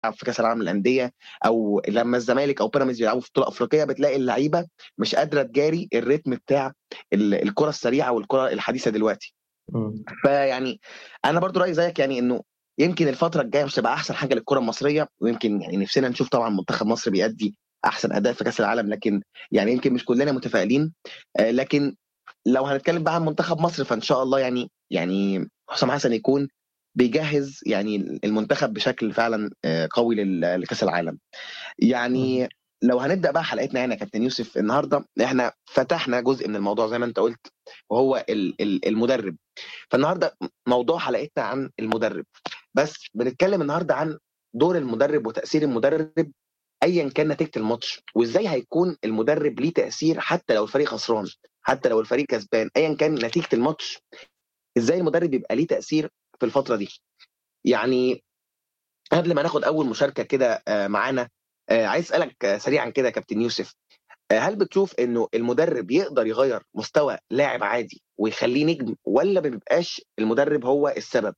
في كاس العالم للانديه او لما الزمالك او بيراميدز بيلعبوا في بطوله افريقيه بتلاقي اللعيبه مش قادره تجاري الريتم بتاع ال- الكره السريعه والكره الحديثه دلوقتي مم. فيعني انا برضو رايي زيك يعني انه يمكن الفتره الجايه مش تبقى احسن حاجه للكره المصريه ويمكن يعني نفسنا نشوف طبعا منتخب مصر بيأدي احسن اداء في كاس العالم لكن يعني يمكن مش كلنا متفائلين آه، لكن لو هنتكلم بقى عن منتخب مصر فان شاء الله يعني يعني حسام حسن يكون بيجهز يعني المنتخب بشكل فعلا آه، قوي لل- لكاس العالم يعني لو هنبدا بقى حلقتنا هنا يا كابتن يوسف النهارده احنا فتحنا جزء من الموضوع زي ما انت قلت وهو ال- ال- المدرب فالنهارده موضوع حلقتنا عن المدرب بس بنتكلم النهارده عن دور المدرب وتاثير المدرب ايا كان نتيجه الماتش وازاي هيكون المدرب ليه تاثير حتى لو الفريق خسران حتى لو الفريق كسبان ايا كان نتيجه الماتش ازاي المدرب يبقى ليه تاثير في الفتره دي يعني قبل ما ناخد اول مشاركه كده آه، معانا آه، عايز اسالك آه، سريعا كده يا كابتن يوسف آه، هل بتشوف انه المدرب يقدر يغير مستوى لاعب عادي ويخليه نجم ولا ما بيبقاش المدرب هو السبب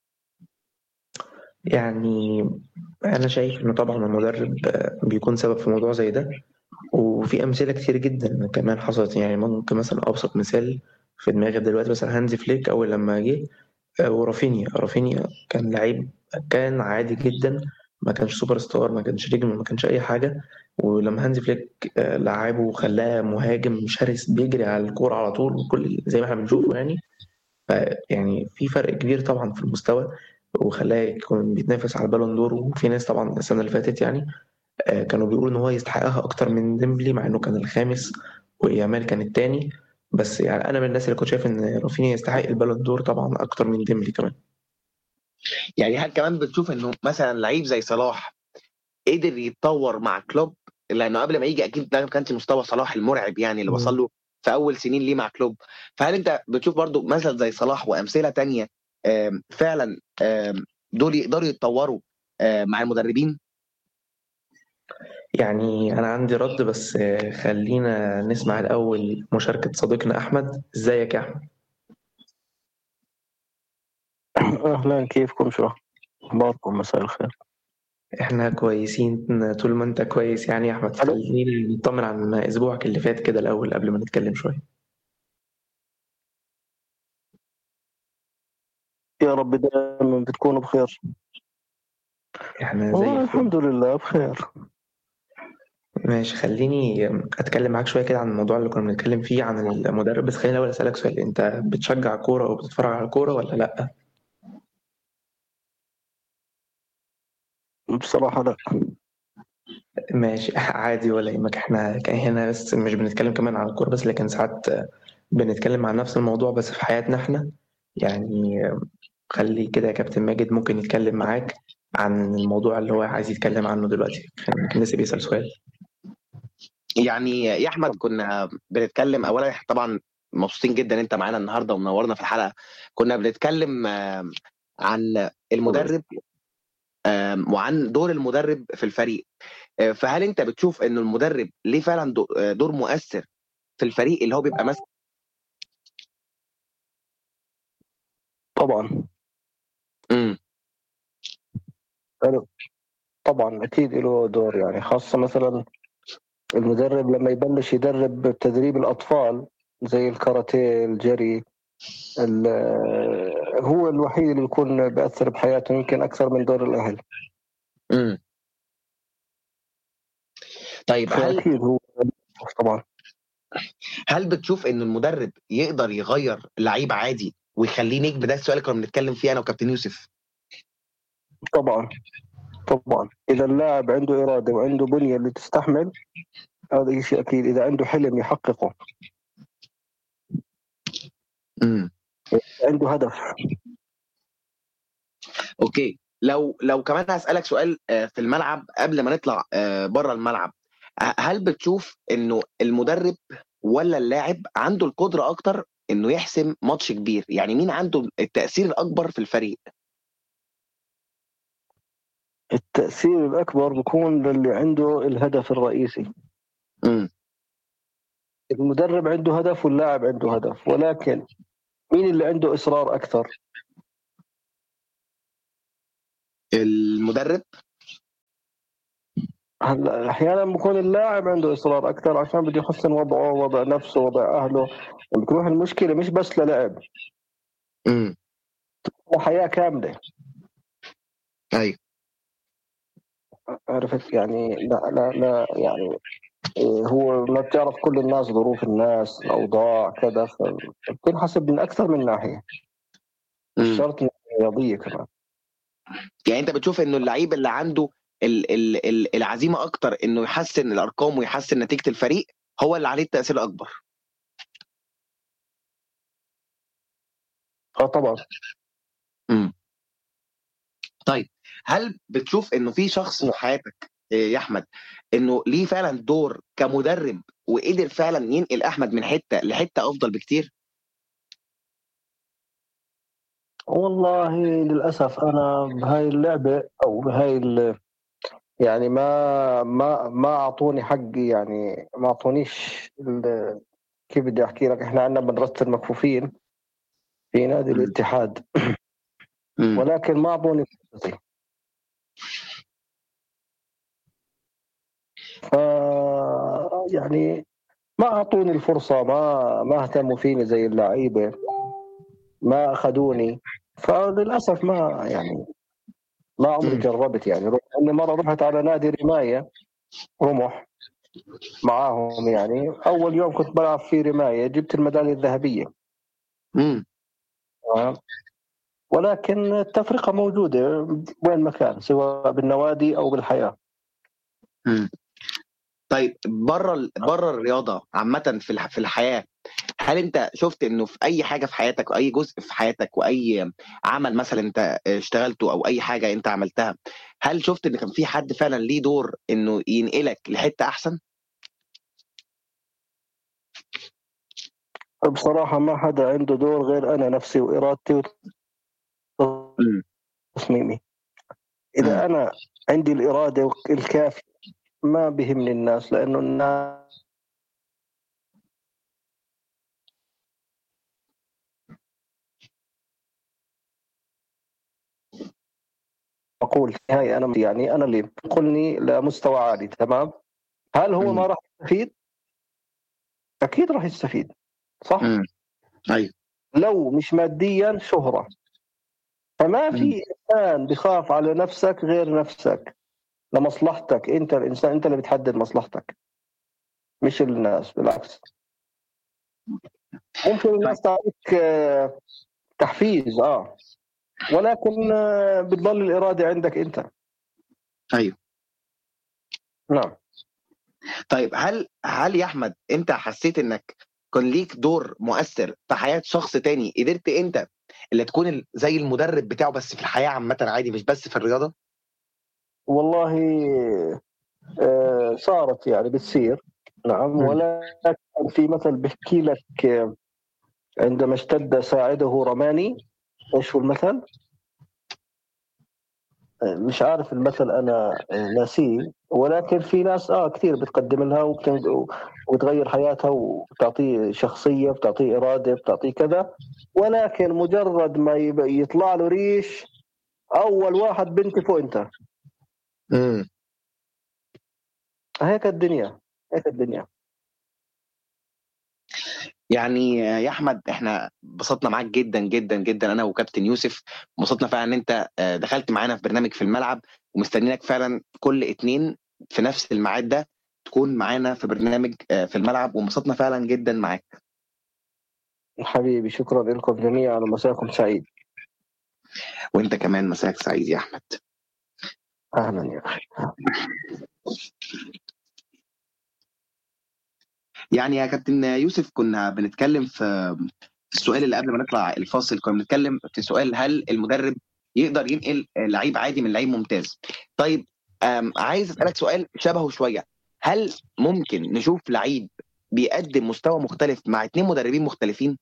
يعني أنا شايف إنه طبعا المدرب آه، بيكون سبب في موضوع زي ده وفي أمثلة كتير جدا كمان حصلت يعني ممكن مثلا أبسط مثال في دماغي دلوقتي مثلا هانزي فليك أول لما جه آه، ورافينيا رافينيا كان لعيب كان عادي جدا ما كانش سوبر ستار ما كانش نجم ما كانش أي حاجة ولما هانزي فليك آه، لعبه وخلاه مهاجم شرس بيجري على الكورة على طول وكل زي ما احنا بنشوفه يعني يعني في فرق كبير طبعا في المستوى وخلاه يكون بيتنافس على البالون دور وفي ناس طبعا السنة اللي فاتت يعني آه، كانوا بيقولوا إن هو يستحقها أكتر من ديمبلي مع إنه كان الخامس ويامال كان التاني بس يعني أنا من الناس اللي كنت شايف إن رافينيا يستحق البالون دور طبعا أكتر من ديمبلي كمان يعني هل كمان بتشوف انه مثلا لعيب زي صلاح قدر يتطور مع كلوب لانه قبل ما يجي اكيد ده ما كانش مستوى صلاح المرعب يعني اللي مم. وصل له في اول سنين ليه مع كلوب فهل انت بتشوف برضو مثل زي صلاح وامثله تانية آم، فعلا آم، دول يقدروا يتطوروا آم، مع المدربين يعني أنا عندي رد بس آه، خلينا نسمع الأول مشاركة صديقنا أحمد إزيك يا أحمد؟ أهلا كيفكم شو أخباركم مساء الخير إحنا كويسين طول ما أنت كويس يعني يا أحمد ألو. خليني نطمن عن أسبوعك اللي فات كده الأول قبل ما نتكلم شوية يا رب دائما بتكونوا بخير إحنا زي والله الفل الحمد لله بخير ماشي خليني أتكلم معاك شوية كده عن الموضوع اللي كنا بنتكلم فيه عن المدرب بس خليني الأول أسألك سؤال أنت بتشجع كورة أو بتتفرج على الكورة ولا لأ؟ بصراحة لا ماشي عادي ولا يهمك احنا كان هنا بس مش بنتكلم كمان عن الكورة بس لكن ساعات بنتكلم عن نفس الموضوع بس في حياتنا احنا يعني خلي كده يا كابتن ماجد ممكن يتكلم معاك عن الموضوع اللي هو عايز يتكلم عنه دلوقتي كان لسه بيسأل سؤال يعني يا احمد كنا بنتكلم اولا إحنا طبعا مبسوطين جدا انت معانا النهارده ومنورنا في الحلقه كنا بنتكلم آم، عن المدرب آم، وعن دور المدرب في الفريق آه، فهل انت بتشوف ان المدرب ليه فعلا دو- آه، دور مؤثر في الفريق اللي هو بيبقى ماسك طبعا امم حلو. طبعا أكيد له دور يعني خاصة مثلا المدرب لما يبلش يدرب تدريب الأطفال زي الكاراتيه الجري ال- هو الوحيد اللي بيكون بيأثر بحياته يمكن أكثر من دور الأهل امم طيب هل فأكيد هو طبعا هل بتشوف ان المدرب يقدر يغير لعيب عادي ويخليه نجم ده السؤال اللي كنا بنتكلم فيه انا وكابتن يوسف طبعا طبعا اذا اللاعب عنده اراده وعنده بنيه اللي تستحمل هذا شيء اكيد اذا عنده حلم يحققه امم عنده هدف اوكي لو لو كمان هسألك سؤال آه، في الملعب قبل ما نطلع بره الملعب ه- هل بتشوف انه المدرب ولا اللاعب عنده القدرة اكتر انه يحسم ماتش كبير يعني مين عنده التأثير الاكبر في الفريق التاثير الاكبر بيكون للي عنده الهدف الرئيسي امم المدرب عنده هدف واللاعب عنده هدف ولكن مين اللي عنده اصرار اكثر المدرب هلا احيانا بكون اللاعب عنده اصرار اكثر عشان بده يحسن وضعه وضع نفسه وضع اهله بتروح المشكله مش بس للعب امم حياه كامله ايوه عرفت يعني لا لا لا يعني إيه، هو ما بتعرف كل الناس ظروف الناس الاوضاع كذا فبتنحسب من اكثر من ناحيه مش مم. شرط رياضيه كمان يعني انت بتشوف انه اللعيب اللي عنده ال ال ال العزيمه اكتر انه يحسن الارقام ويحسن نتيجه الفريق هو اللي عليه التاثير الاكبر اه طبعا امم طيب هل بتشوف انه في شخص في حياتك إيه، يا احمد انه ليه فعلا دور كمدرب وقدر فعلا ينقل احمد من حته لحته افضل بكتير والله للاسف انا بهاي اللعبه او بهاي ال- يعني ما ما ما اعطوني حقي يعني ما اعطونيش ال- كيف بدي احكي لك احنا عندنا مدرسه المكفوفين في نادي مم. الاتحاد مم. ولكن ما اعطوني فرصتي ف يعني ما اعطوني الفرصه ما ما اهتموا فيني زي اللعيبه ما اخذوني فللاسف ما يعني ما عمري مم. جربت يعني رغم اني مره رحت على نادي رمايه رمح معاهم يعني اول يوم كنت بلعب في رمايه جبت الميداليه الذهبيه مم. تمام؟ ولكن التفرقه موجوده وين ما كان سواء بالنوادي او بالحياه مم. طيب بره بره الرياضه عامه في الح- في الحياه هل انت شفت انه في اي حاجه في حياتك واي جزء في حياتك واي عمل مثلا انت اشتغلته او اي حاجه انت عملتها هل شفت ان كان في حد فعلا ليه دور انه ينقلك لحته احسن؟ بصراحه ما حدا عنده دور غير انا نفسي وارادتي مم. وتصميمي اذا انا عندي الاراده الكافيه ما بيهمني الناس لانه الناس اقول هاي انا يعني انا اللي انقلني لمستوى عالي تمام هل هو مم. ما راح يستفيد؟ اكيد راح يستفيد صح؟ مم. ايوه لو مش ماديا شهره فما في انسان بخاف على نفسك غير نفسك لمصلحتك انت الانسان انت اللي بتحدد مصلحتك مش الناس بالعكس ممكن الناس تعطيك آه، تحفيز اه ولكن آه، بتضل الاراده عندك انت ايوه نعم طيب هل هل يا احمد انت حسيت انك كان ليك دور مؤثر في حياه شخص تاني قدرت انت اللي تكون ال- زي المدرب بتاعه بس في الحياه عامه عادي مش بس في الرياضه؟ والله آه، صارت يعني بتصير نعم مم. ولكن في مثل بحكي لك آه، عندما اشتد ساعده رماني ايش هو المثل؟ آه، مش عارف المثل انا آه، ناسيه ولكن في ناس اه كثير بتقدم لها وبتن- وبتغير حياتها وبتعطيه شخصيه بتعطيه اراده بتعطيه كذا ولكن مجرد ما يب- يطلع له ريش اول واحد بنتفه انت امم هيك الدنيا هيك الدنيا يعني يا احمد احنا انبسطنا معاك جدا جدا جدا انا وكابتن يوسف انبسطنا فعلا ان انت آه، دخلت معانا في برنامج في الملعب ومستنيينك فعلا كل اتنين في نفس الميعاد ده تكون معانا في برنامج آه، في الملعب وانبسطنا فعلا جدا معاك حبيبي شكرا لكم جميعا ومساكم سعيد وانت كمان مساك سعيد يا احمد اهلا يا اخي يعني يا كابتن يوسف كنا بنتكلم في في السؤال اللي قبل ما نطلع الفاصل كنا بنتكلم في سؤال هل المدرب يقدر ينقل لعيب عادي من لعيب ممتاز طيب آم، عايز اسالك سؤال شبهه شويه هل ممكن نشوف لعيب بيقدم مستوى مختلف مع اتنين مدربين مختلفين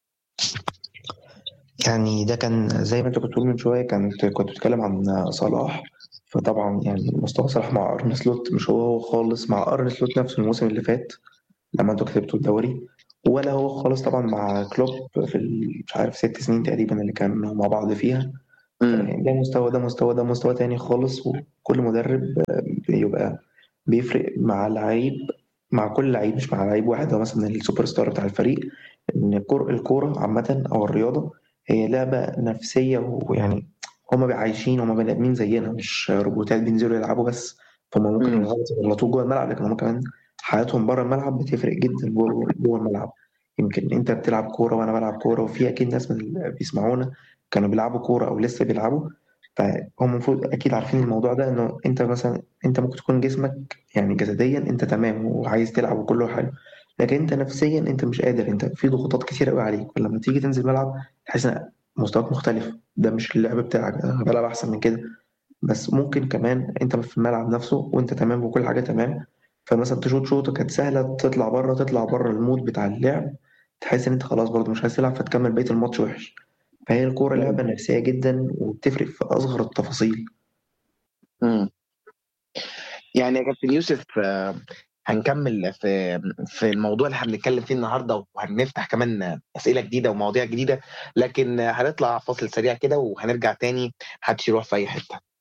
يعني ده كان زي ما انت كنت بتقول من شويه كانت كنت بتتكلم عن صلاح فطبعا يعني مستوى صلاح مع ارن سلوت مش هو هو خالص مع ارن سلوت نفسه الموسم اللي فات لما انتوا كسبتوا الدوري ولا هو خالص طبعا مع كلوب في ال- مش عارف ست سنين تقريبا اللي كانوا مع بعض فيها مم. يعني ده مستوى ده مستوى ده مستوى تاني خالص وكل مدرب آه، بيبقى بيفرق مع لعيب مع كل لعيب مش مع لعيب واحد هو مثلا السوبر ستار بتاع الفريق ان الكور- الكوره عامه او الرياضه هي لعبه نفسيه ويعني هما عايشين هما بني ادمين زينا مش روبوتات بينزلوا يلعبوا بس فهم ممكن مم. يغلطوا يغلطوا جوه الملعب لكن هما كمان حياتهم بره الملعب بتفرق جدا جوه جوه الملعب يمكن انت بتلعب كوره وانا بلعب كوره وفي اكيد ناس من اللي بيسمعونا كانوا بيلعبوا كوره او لسه بيلعبوا فهم المفروض اكيد عارفين الموضوع ده انه انت مثلا انت ممكن تكون جسمك يعني جسديا انت تمام وعايز تلعب وكله حلو لكن انت نفسيا انت مش قادر انت في ضغوطات كتير قوي عليك ولما تيجي تنزل ملعب تحس ان مستواك مختلف ده مش اللعب بتاعك انا بلعب احسن من كده بس ممكن كمان انت في الملعب نفسه وانت تمام وكل حاجه تمام فمثلا تشوط شوطه كانت سهله تطلع بره تطلع بره المود بتاع اللعب تحس ان انت خلاص برضه مش عايز تلعب فتكمل بقيه الماتش وحش فهي الكوره لعبه نفسيه جدا وبتفرق في اصغر التفاصيل مم. يعني يا كابتن يوسف آه، هنكمل في في الموضوع اللي احنا بنتكلم فيه النهارده وهنفتح كمان اسئله جديده ومواضيع جديده لكن هنطلع فاصل سريع كده وهنرجع تاني محدش يروح في اي حته